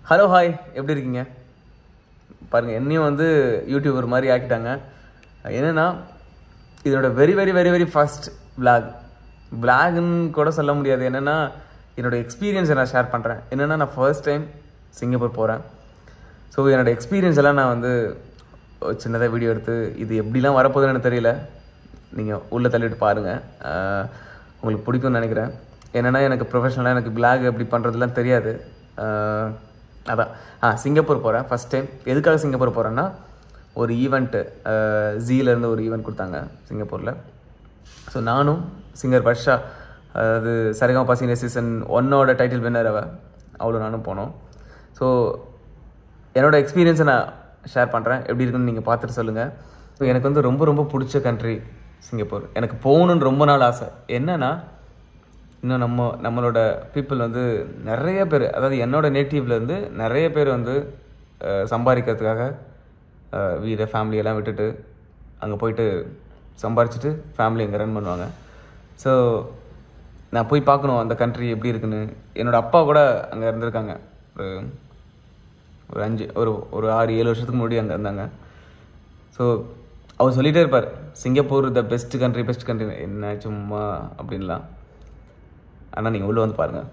Hello hi எப்படி இருக்கீங்க பாருங்கள் என்னையும் வந்து யூடியூபர் மாதிரி ஆக்கிட்டாங்க என்னென்னா இதோட very very very very first vlog விளாக்னு கூட சொல்ல முடியாது என்னென்னா என்னோட எக்ஸ்பீரியன்ஸை நான் ஷேர் பண்ணுறேன் என்னென்னா நான் ஃபர்ஸ்ட் டைம் சிங்கப்பூர் போகிறேன் ஸோ என்னோட எக்ஸ்பீரியன்ஸ் எல்லாம் நான் வந்து ஒரு சின்னதாக வீடியோ எடுத்து இது எப்படிலாம் வரப்போகுதுன்னு எனக்கு தெரியல நீங்கள் உள்ளே தள்ளிட்டு பாருங்கள் ஆஹ் உங்களுக்கு பிடிக்கும்னு நினைக்கிறேன் என்னென்னா எனக்கு ப்ரொஃபஷனலாக எனக்கு பிளாக் எப்படி பண்ணுறதுலாம் தெரியாது ஆஹ் அதான் ஆ சிங்கப்பூர் போகிறேன் ஃபஸ்ட் டைம் எதுக்காக சிங்கப்பூர் போகிறேன்னா ஒரு ஈவெண்ட்டு ஜீலேருந்து ஒரு ஈவெண்ட் கொடுத்தாங்க சிங்கப்பூரில் ஸோ நானும் சிங்கர் வர்ஷா அதாவது சரிகமா பாசிங்க சீசன் ஒன்னோட டைட்டில் வின்னர் அவ அவ்வளோ நானும் போனோம் ஸோ என்னோட எக்ஸ்பீரியன்ஸை நான் ஷேர் பண்ணுறேன் எப்படி இருக்குன்னு நீங்கள் பார்த்துட்டு சொல்லுங்கள் ஸோ எனக்கு வந்து ரொம்ப ரொம்ப பிடிச்ச கண்ட்ரி சிங்கப்பூர் எனக்கு போகணுன்னு ரொம்ப நாள் ஆசை என்னன்னா இன்னும் நம்ம நம்மளோட பீப்புள் வந்து நிறைய பேர் அதாவது என்னோட நேட்டிவ்லேருந்து நிறைய பேர் வந்து அஹ், சம்பாதிக்கிறதுக்காக அஹ், வீடு family எல்லாம் விட்டுட்டு அங்கே போயிட்டு சம்பாரிச்சிட்டு ஃபேமிலி அங்கே ரன் பண்ணுவாங்க ஸோ நான் போய் பார்க்கணும் அந்த கண்ட்ரி எப்படி இருக்குன்னு என்னோட அப்பா கூட அங்கே இருந்திருக்காங்க ஒரு ஒரு அஞ்சு ஒரு ஒரு ஆறு ஏழு வருஷத்துக்கு முன்னாடி அங்கே இருந்தாங்க ஸோ அவர் சொல்லிகிட்டே இருப்பார் Singapore the best country best country என்ன சும்மா அப்படின்லாம் ஆனால் நீங்கள் உள்ளே வந்து பாருங்கள்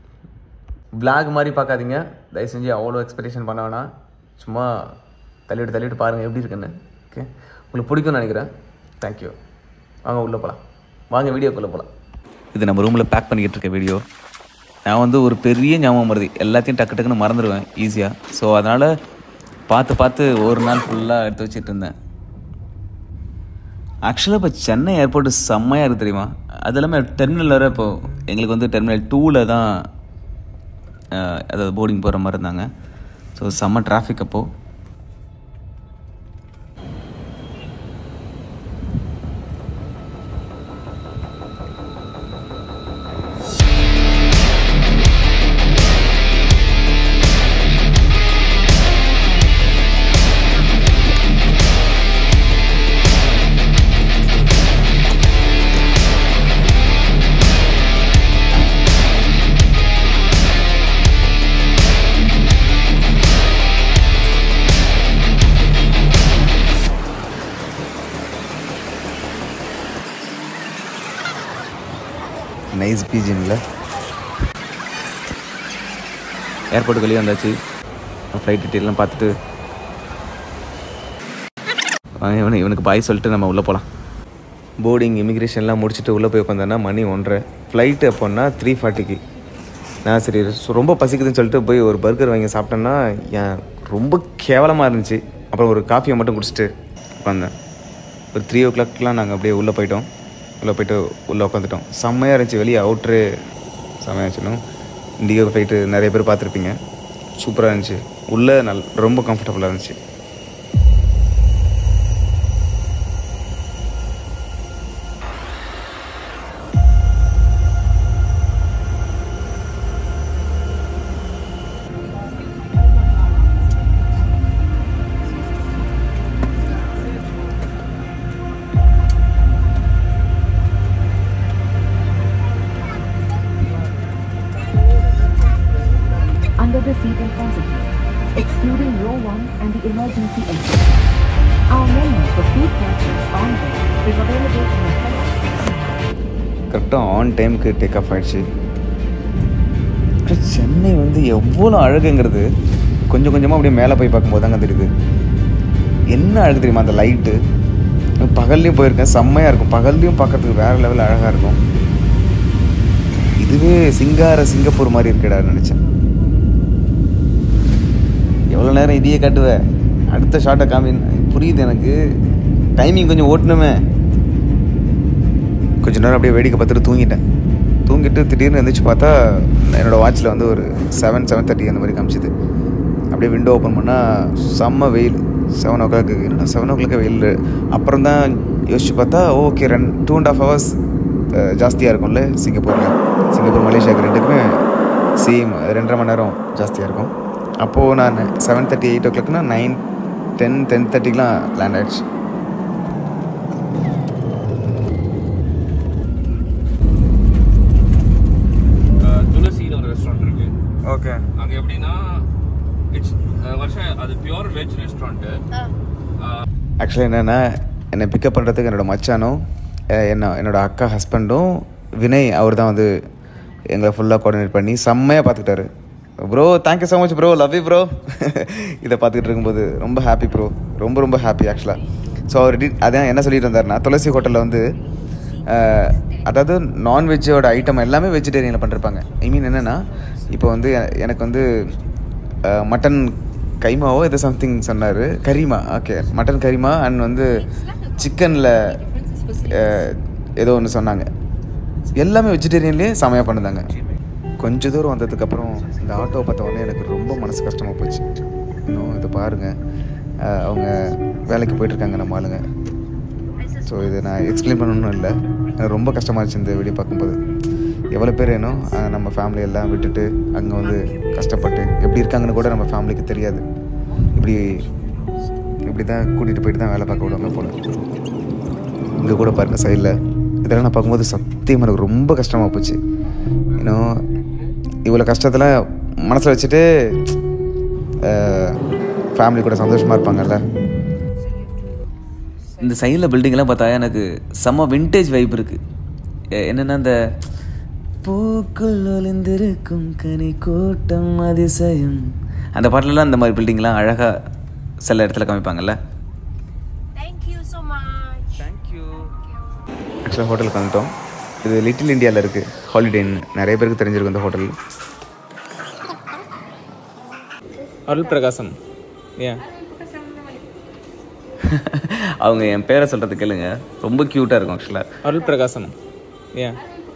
vlog மாதிரி பார்க்காதீங்க தயவு செஞ்சு அவ்வளோ எக்ஸ்பெக்டேஷன் பண்ண வேணாம் சும்மா தள்ளிவிட்டு தள்ளிவிட்டு பாருங்கள் எப்படி இருக்குன்னு ஓகே உங்களுக்கு பிடிக்கும்னு நினைக்கிறேன் தேங்க்யூ வாங்க உள்ளே போகலாம் வாங்க வீடியோக்குள்ளே போகலாம் இது நம்ம ரூமில் பேக் பண்ணிக்கிட்டு இருக்க வீடியோ நான் வந்து ஒரு பெரிய ஞாபகம் மருதி எல்லாத்தையும் டக்கு டக்குன்னு மறந்துடுவேன் ஈஸியாக ஸோ அதனால் பார்த்து பார்த்து ஒரு நாள் ஃபுல்லாக எடுத்து வச்சுட்டு இருந்தேன் ஆக்சுவலாக இப்போ சென்னை ஏர்போர்ட்டு செம்மையாக இருக்குது தெரியுமா அது இல்லாமல் டெர்மினல் வேறு இப்போ எங்களுக்கு வந்து டெர்மினல் டூவில் தான் அஹ், அதாவது போர்டிங் போகிற மாதிரி இருந்தாங்க ஸோ செம்ம டிராஃபிக் அப்போது நைஸ் பீஜின்ல ஏர்போர்ட்டுக்கு வெளியே வந்தாச்சு ஃப்ளைட் டீட்டெயிலாம் பார்த்துட்டு வாங்க, இவனு இவனுக்கு பாய் சொல்லிட்டு நம்ம உள்ளே போகலாம் போர்டிங் இமிக்ரேஷன்லாம் முடிச்சுட்டு உள்ளே போய் உட்காந்தோன்னா மணி ஒன்றரை ஃப்ளைட்டு அப்போன்னா த்ரீ ஃபார்ட்டிக்கு நான் சரி so ரொம்ப பசிக்குதுன்னு சொல்லிட்டு போய் ஒரு பர்கர் வாங்கி சாப்பிட்டேன்னா என் ரொம்ப கேவலமாக இருந்துச்சு அப்புறம் ஒரு காஃபியை மட்டும் குடிச்சிட்டு உட்காந்தேன் ஒரு த்ரீ ஓ கிளாக்லாம் நாங்கள் அப்படியே உள்ளே போயிட்டோம் உள்ளே போயிட்டு உள்ளே உட்காந்துட்டோம் செம்மையாக இருந்துச்சு வெளியே அவுட்ரு செம்மையாக இருந்துச்சுன்னு இண்டிகோ ஃப்ளைட்டு நிறைய பேர் பார்த்துருப்பீங்க சூப்பராக இருந்துச்சு உள்ளே நல் ரொம்ப கம்ஃபர்டபுளாக இருந்துச்சு under the seat and passenger, excluding row 1 and the emergency exit. Our menu for food purchase on board is available in the front. கரெக்டாக ஆன் டைமுக்கு டேக் ஆஃப் ஆயிடுச்சு அப்புறம் சென்னை வந்து எவ்வளோ அழகுங்கிறது கொஞ்சம் கொஞ்சமாக அப்படியே மேலே போய் பார்க்கும்போது தாங்க தெரியுது என்ன அழகு தெரியுமா அந்த லைட்டு பகல்லையும் போயிருக்கேன் செம்மையாக இருக்கும் பகல்லையும் பார்க்கறதுக்கு வேறு லெவலில் அழகாக இருக்கும் இதுவே சிங்கார சிங்கப்பூர் மாதிரி இருக்கடா நினச்சேன் எவ்வளோ நேரம் இதையே காட்டுவ அடுத்த ஷார்ட்டை காமின் புரியுது எனக்கு டைமிங் கொஞ்சம் ஓட்டணுமே கொஞ்ச நேரம் அப்படியே வேடிக்கை பார்த்துட்டு தூங்கிட்டேன் தூங்கிட்டு திடீர்னு எழுந்திரிச்சு பார்த்தா என்னோடய வாட்சில் வந்து ஒரு செவன் செவன் தேர்ட்டி அந்த மாதிரி காமிச்சிது அப்படியே விண்டோ ஓப்பன் பண்ணால் செம்ம வெயில் செவன் ஓ கிளாக்கு என்னடா செவன் ஓ கிளாக்கு வெயில் அப்புறம் தான் யோசிச்சு பார்த்தா ஓகே ரெண்டு டூ அண்ட் ஆஃப் ஹவர்ஸ் ஜாஸ்தியாக இருக்கும்ல சிங்கப்பூரில் சிங்கப்பூர் மலேசியாவுக்கு ரெண்டுக்குமே சேம் ரெண்டரை மணி நேரம் ஜாஸ்தியாக இருக்கும் அப்போது நான் செவன் தேர்ட்டி எயிட் ஓ கிளாக்னா நைன் டென் டென் தேர்ட்டிக்கெலாம் லேண்ட் ஆயிடுச்சு துளசியில் ஒரு ரெஸ்டாரண்ட் இருக்கு ஓகே அங்கே எப்படின்னா இட்ஸ் வருஷம் அது பியூர் வெஜ் ரெஸ்டாரண்ட் ஆக்சுவலாக என்னென்னா என்னை பிக்கப் பண்ணுறதுக்கு என்னோட மச்சானும் அஹ், என்ன என்னோட அக்கா ஹஸ்பண்டும் வினய் அவர் தான் வந்து எங்களை ஃபுல்லாக கோஆர்டினேட் பண்ணி செம்மையாக பார்த்துக்கிட்டாரு bro thank you so much bro love you bro இதை பார்த்துக்கிட்டு இருக்கும்போது ரொம்ப ஹாப்பி ப்ரோ ரொம்ப ரொம்ப ஹாப்பி ஆக்சுவலாக ஸோ அவர் டி அதான் என்ன சொல்லிட்டு இருந்தாருன்னா துளசி ஹோட்டலில் வந்து அஹ், அதாவது நான்வெஜ்ஜோட ஐட்டம் எல்லாமே வெஜிடேரியனில் பண்ணிருப்பாங்க ஐ மீன் என்னென்னா இப்போ வந்து எ- எனக்கு வந்து அஹ், மட்டன் கைமாவோ இது சம்திங் சொன்னார் கரிமா ஓகே மட்டன் கரிமா அண்ட் வந்து சிக்கனில் ஏதோ ஒன்று சொன்னாங்க எல்லாமே வெஜிடேரியன்லேயே செமையாக பண்ணுதாங்க கொஞ்ச தூரம் வந்ததுக்கப்புறம் இந்த ஆட்டோவை பார்த்த உடனே எனக்கு ரொம்ப மனசு கஷ்டமாக போச்சு இன்னும் இதை பாருங்கள் அவங்க வேலைக்கு போயிட்டுருக்காங்க நம்ம ஆளுங்க ஸோ இது நான் எக்ஸ்பிளைன் பண்ணணும்னு இல்லை எனக்கு ரொம்ப கஷ்டமாக இருந்துச்சு இந்த வீடியோ பார்க்கும்போது எவ்வளோ பேர் வேணும் அஹ் நம்ம ஃபேமிலி எல்லாம் விட்டுட்டு அங்கே வந்து கஷ்டப்பட்டு எப்படி இருக்காங்கன்னு கூட நம்ம ஃபேமிலிக்கு தெரியாது இப்படி இப்படி தான் கூட்டிகிட்டு போயிட்டு தான் வேலை பார்க்க விடுவாங்க போல இங்கே கூட பாருங்கள் சைடில் இதெல்லாம் நான் பார்க்கும்போது சத்தியமாக எனக்கு ரொம்ப கஷ்டமாக போச்சு இன்னும் இவ்வளோ கஷ்டத்தில் மனசில் வச்சுட்டு ஃபேமிலி கூட சந்தோஷமாக இருப்பாங்கல்ல இந்த சைடில் பில்டிங்லாம் பார்த்தா எனக்கு செம்ம விண்டேஜ் வைப் இருக்குது என்னென்னா இந்த பூக்குள் ஒளிந்திருக்கும் கனி கூட்டம் அதிசயம் அந்த பாட்டிலலாம் இந்த மாதிரி பில்டிங்லாம் அழகாக சில இடத்துல காமிப்பாங்கல்ல Thank you so much. ஆக்சுவலாக ஹோட்டலுக்கு வந்துட்டோம் இது லிட்டில் இந்தியாவில் இருக்குது ஹாலிடேன்னு நிறைய பேருக்கு தெரிஞ்சிருக்கும் இந்த ஹோட்டல் அருள் பிரகாசம் ஏன் அவங்க என் பேரை சொல்கிறது கேளுங்க ரொம்ப க்யூட்டாக இருக்கும் ஆக்சுவலாக அருள் பிரகாசம் ஏன்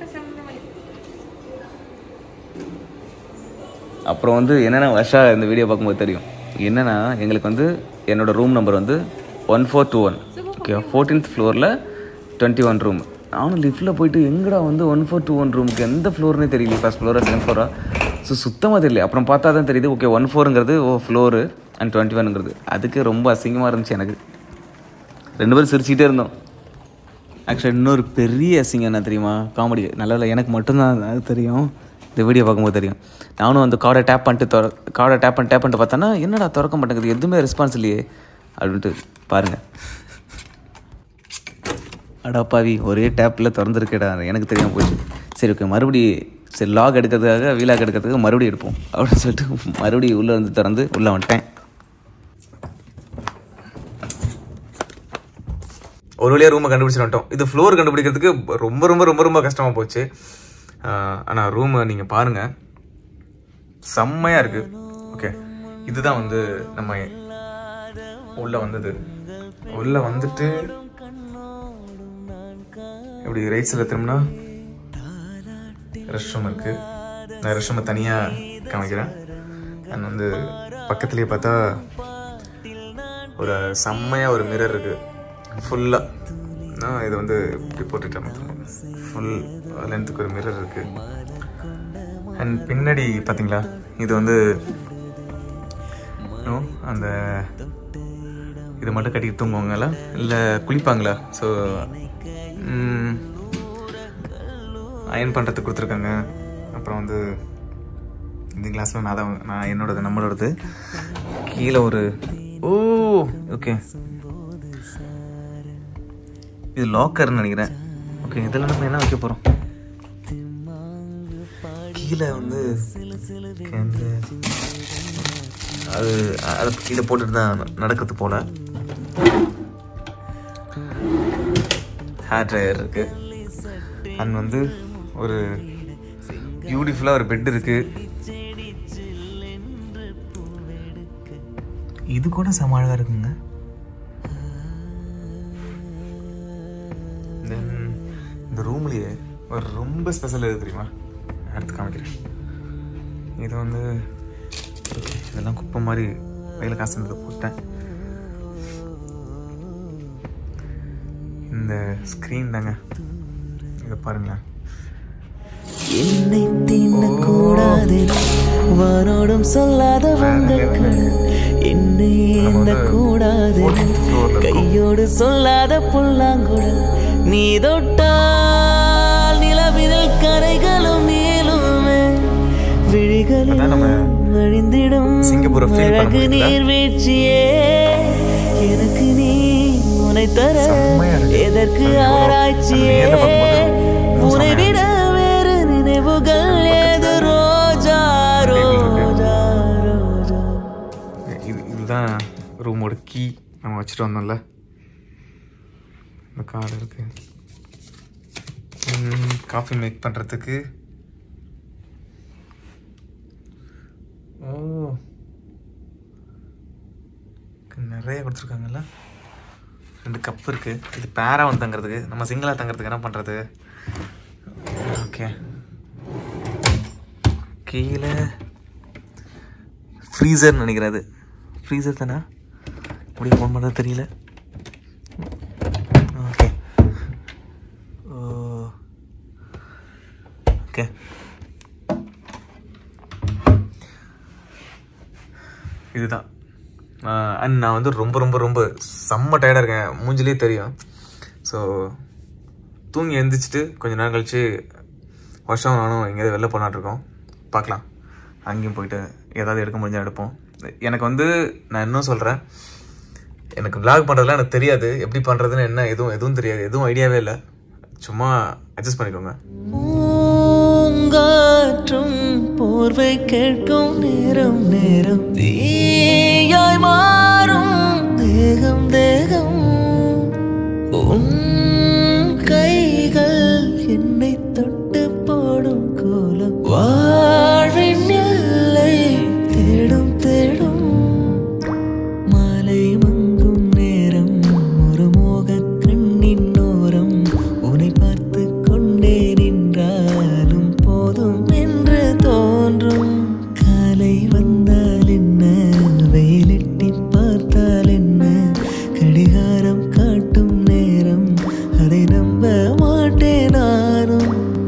அப்புறம் வந்து என்னென்னா வருஷா இந்த வீடியோ பார்க்கும்போது தெரியும் என்னென்னா எங்களுக்கு வந்து என்னோட ரூம் நம்பர் வந்து one four two one okay fourteenth ஃப்ளோரில் டுவெண்ட்டி ஒன் ரூம் நானும் லிஃப்ட்டில் போயிட்டு எங்கடா வந்து ஒன் ஃபோர் டூ ஒன் ரூமுக்கு எந்த ஃப்ளோர்னே தெரியல ஃபஸ்ட் ஃப்ளோரா செகண்ட் ஃப்ளோரா ஸோ சுத்தமாக தெரியல அப்புறம் பார்த்தா தான் தெரியுது ஓகே ஒன் ஃபோருங்கிறது ஓ ஃப்ளோரு அண்ட் டுவெண்ட்டி ஒன்ங்கிறது அதுக்கு ரொம்ப அசிங்கமாக இருந்துச்சு எனக்கு ரெண்டு பேரும் சிரிச்சுக்கிட்டே இருந்தோம் ஆக்சுவலாக இன்னொரு பெரிய அசிங்கம் என்ன தெரியுமா காமெடி நல்ல வேளை எனக்கு மட்டும்தான் அது தெரியும் இந்த வீடியோ பார்க்கும்போது தெரியும் நானும் அந்த கார்டை டேப் பண்ணிட்டு திற கார்டை டேப் பண்ணி டேப் பண்ணிட்டு பார்த்தேன்னா என்னடா திறக்க மாட்டேங்குது எதுவுமே ரெஸ்பான்ஸ் இல்லையே அப்படின்ட்டு பாருங்கள் அடாப்பாவி ஒரே டேப்பில் திறந்துருக்கேடா எனக்கு தெரியாமல் போச்சு சரி ஓகே மறுபடி சரி லாக் எடுக்கிறதுக்காக வீலாக் எடுக்கிறதுக்காக மறுபடியும் எடுப்போம் அப்படின்னு சொல்லிட்டு மறுபடியும் உள்ளே வந்து திறந்து உள்ளே வந்துட்டேன் ஒரு வழியாக ரூமை கண்டுபிடிச்சிட்டு வந்துட்டோம் இது ஃப்ளோர் கண்டுபிடிக்கிறதுக்கு ரொம்ப ரொம்ப ரொம்ப ரொம்ப கஷ்டமாக போச்சு ஆனால் ரூமை நீங்கள் பாருங்கள் செம்மையாக இருக்குது ஓகே இதுதான் வந்து நம்ம உள்ளே வந்தது உள்ளே வந்துட்டு இப்படி ரைட் சைடில் திரும்பினா ரெஸ்ட் ரூம் இருக்குது நான் ரெஸ்ட் ரூமை தனியாக காமிக்கிறேன் அண்ட் வந்து பக்கத்துலேயே பார்த்தா ஒரு செம்மையாக ஒரு மிரர் இருக்குது ஃபுல்லாக நான் இதை வந்து இப்படி போட்டுட்டேன் ஃபுல் லென்த்துக்கு ஒரு மிரர் இருக்குது அண்ட் பின்னாடி பார்த்தீங்களா இது வந்து no, அந்த இது மட்டும் கட்டிட்டு தூங்குவாங்களா இல்லை குளிப்பாங்களா ஸோ அயன் பண்ணுறதுக்கு கொடுத்துருக்காங்க அப்புறம் வந்து இந்த கிளாஸில் நான் தான் நான் என்னோடது நம்மளோடது கீழே ஒரு ஓ ஓகே இது லாக்கர்னு நினைக்கிறேன் ஓகே இதில் நம்ம என்ன வைக்க போகிறோம் கீழே வந்து okay, இந்த- அது அதை கீழே போட்டுட்டு தான் நடக்கிறது போல ஹேர் ட்ரையர் இருக்கு அண்ட் வந்து ஒரு பியூட்டிஃபுல்லாக ஒரு பெட் இருக்கு இது கூட செம அழகா இருக்குங்க தென் இந்த ரூம்லேயே ஒரு ரொம்ப ஸ்பெஷல் எது தெரியுமா எடுத்து காமிக்கிறேன் இது வந்து இதெல்லாம் குப்பை மாதிரி கையில் காசு இருந்தது போட்டேன் இந்த ஸ்க்ரீன் தாங்க இதை பாருங்களேன் என்னை தீண்டக்கூடாது வானோடும் சொல்லாத வங்கக்கடல் என்னை எண்ணக்கூடாது கையோடு சொல்லாத புல்லாங்குழல் நீ தொட்டால் நிலவினில் கரைகளும் மேலுமே விழிகளில் அதான் நம்ம வழிந்திடும் சிங்கப்பூரை feel பண்ண அழகு முடியுதா? நீர்வீழ்ச்சியே எனக்கு நீ உனை தர செம்மையா இருக்கு. எதற்கு அது எவ்வளவு- ஆராய்ச்சியே அது நேர்ல பார்க்கும்போது இன்னும் உனை செம்மையா விட வேறு நினைவுகள் ஏது ரோஜா ரோஜா ரோஜா இது இதுதான் ரூமோட கீ நம்ம வச்சுட்டு வந்தோம்ல இந்த கார்டு இருக்கு காஃபி மேக் பண்ணுறதுக்கு ஓ நிறைய கொடுத்துருக்காங்கல்ல ரெண்டு கப் இருக்கு இது பேரா வந்து தங்குறதுக்கு நம்ம சிங்கிளாக தங்குறதுக்கு என்ன பண்ணுறது ஓகே கீழே ஃப்ரீசர் நினைக்கிறது ஃப்ரீசர் தானே அப்படியே ஃபோன் பண்ணுறது தெரியல ஓகே ஓ ஓகே இதுதான் அண்ட் நான் வந்து ரொம்ப ரொம்ப ரொம்ப செம்ம டயர்டாக இருக்கேன் மூஞ்சிலே தெரியும் ஸோ தூங்கி எழுந்திரிச்சிட்டு கொஞ்ச நேரம் கழிச்சு வருஷம் நானும் எங்கேயாவது வெளில போனாட்டு இருக்கோம் பார்க்கலாம் அங்கேயும் போயிட்டு ஏதாவது எடுக்க முடிஞ்சால் எடுப்போம் எனக்கு வந்து நான் இன்னும் சொல்கிறேன் எனக்கு vlog பண்ணுறதுலாம் எனக்கு தெரியாது எப்படி பண்ணுறதுன்னு என்ன எதுவும் எதுவும் தெரியாது எதுவும் ஐடியாவே இல்லை சும்மா அட்ஜஸ்ட் பண்ணிக்கோங்க பூங்காற்றும் போர்வை கேட்கும் நேரம் நேரம் தீயாய் மாறும் தேகம் தேகம் உன் கைகள் என்னை தொட்டு போடும் கோலம் வாழ்வின் எல்லை தேடும் தேடும் மாலை மங்கும் நேரம் ஒரு மோக கண்ணின் ஓரம் உன்னை பார்த்து கொண்டே நின்றாலும் போதும் என்று தோன்றும் காலை வந்தால் என்ன வெயிலிட்டி பார்த்தால் என்ன கடிகாரம் காட்டும் நேரம் அதை நம்ப மாட்டேன் நானும்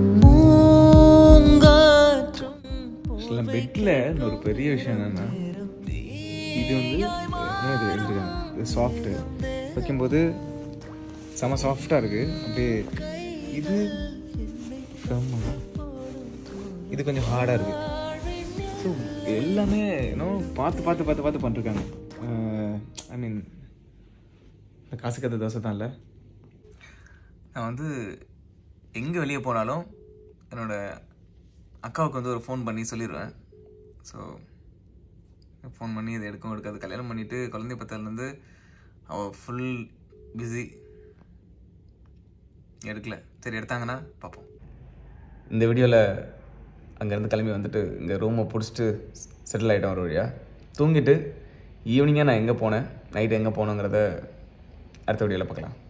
பூங்காற்றும் ஆக்சுவலாக பெட்டில் ஒரு பெரிய விஷயம் என்னென்னா இது வந்து என்ன இது எழுதிருக்காங்க இது சாஃப்ட்டு வைக்கும்போது செம சாஃப்டாக இருக்குது அப்படியே இது firm-ஆ. இது கொஞ்சம் ஹார்டாக இருக்குது ஸோ எல்லாமே இன்னும் பார்த்து பார்த்து பார்த்து பார்த்து பண்ணிருக்காங்க ஐ மீன் இந்த காசு கத்த தோசை தான் இல்லை நான் வந்து எங்கே வெளியே போனாலும் என்னோட அக்காவுக்கு வந்து ஒரு ஃபோன் பண்ணி சொல்லிடுவேன் ஸோ ஃபோன் பண்ணி இதை எடுக்கவும் எடுக்காது கல்யாணம் பண்ணிவிட்டு குழந்தை பத்தலேருந்து அவள் ஃபுல் பிஸி எடுக்கல சரி எடுத்தாங்கன்னா பார்ப்போம் இந்த வீடியோவில் அங்கேருந்து கிளம்பி வந்துட்டு இங்கே ரூமை பிடிச்சிட்டு செட்டில் ஆகிட்டோம் ஒரு வழியாக தூங்கிட்டு ஈவினிங்காக நான் எங்கே போனேன் நைட்டு எங்கே போனேங்கிறத அடுத்த வீடியோவில் பார்க்கலாம்